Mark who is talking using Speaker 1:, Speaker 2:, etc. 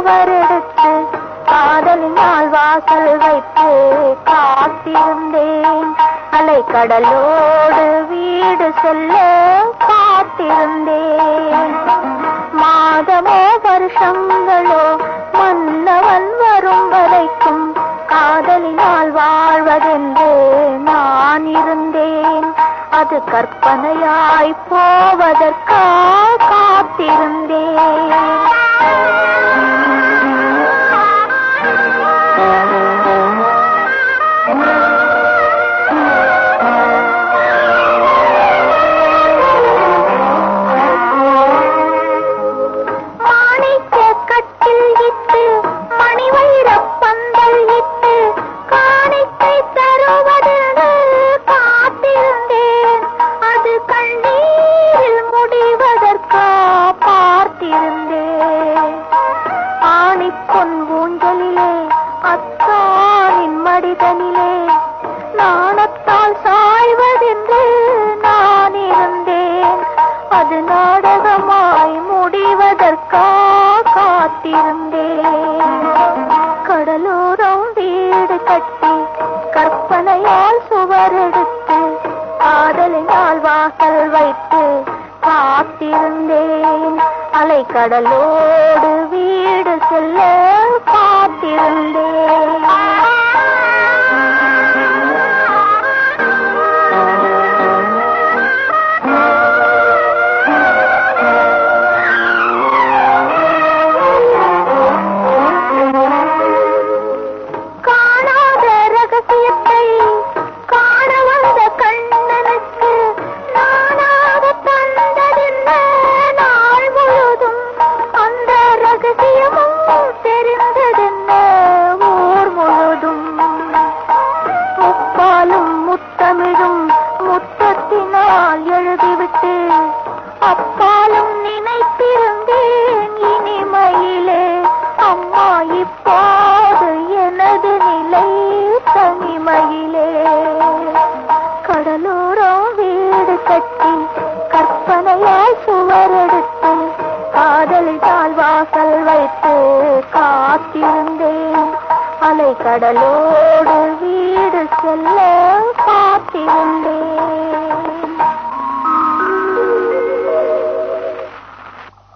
Speaker 1: சுவரெடுத்து காதலினால் வாசல் வைத்து காத்திருந்தேன் அலை கடலோடு வீடு செல்ல காத்திருந்தேன் மாதமோ வருஷங்களோ மன்னவன் வரும் வரைக்கும் காதலினால் வாழ்வதென்று நான் இருந்தேன் அது கற்பனையாய் போவதற்கா காத்திருந்தேன் மாணிக்கக் கட்டில் இட்டு மணிவைரப் பந்தல் இட்டு காணிக்கை தருவதென்று காத்திருந்தேன் அது கண்ணீரில் முடிவதற்கா பார்த்திருந்தேன் ஆணிப்பொன் ஊஞ்சலிலே அத்தானின் மடிதனிலே நாணத்தால் சாய்வதென்று நான் இருந்தேன் அது நாடகமாய் முடிவதற்கா காத்திருந்தேன் கடலோரம் வீடு கட்டி கற்பனையால் சுவரெடுத்து காதலினால் வாசல் வைத்து காத்திருந்தேன் அலை கடலோடு வீடு செல்ல காத்திருந்தேன் காணாத ரகசியத்தை காண வந்த கண்ணனுக்கு நானாக தந்ததென்ன நாள் முழுதும் அந்த ரகசியமும் தெரிந்ததென்ன ஊர் முழுதும் முப்பாலும் முத்தமிழும் முத்தத்தினால் எழுதிவிட்டு அப்பாலும் நினைத்திருந்தேன் இனிமையிலே அம்மா இப்போது எனது நிலை தனிமையிலே கடலோரம் வீடு கட்டி கற்பனையாய் சுவரெடுத்து காதலித்தால் வாசல் வைத்து காத்திருந்தேன் அலை கடலோடு வீடு செல்ல காத்திருந்தேன்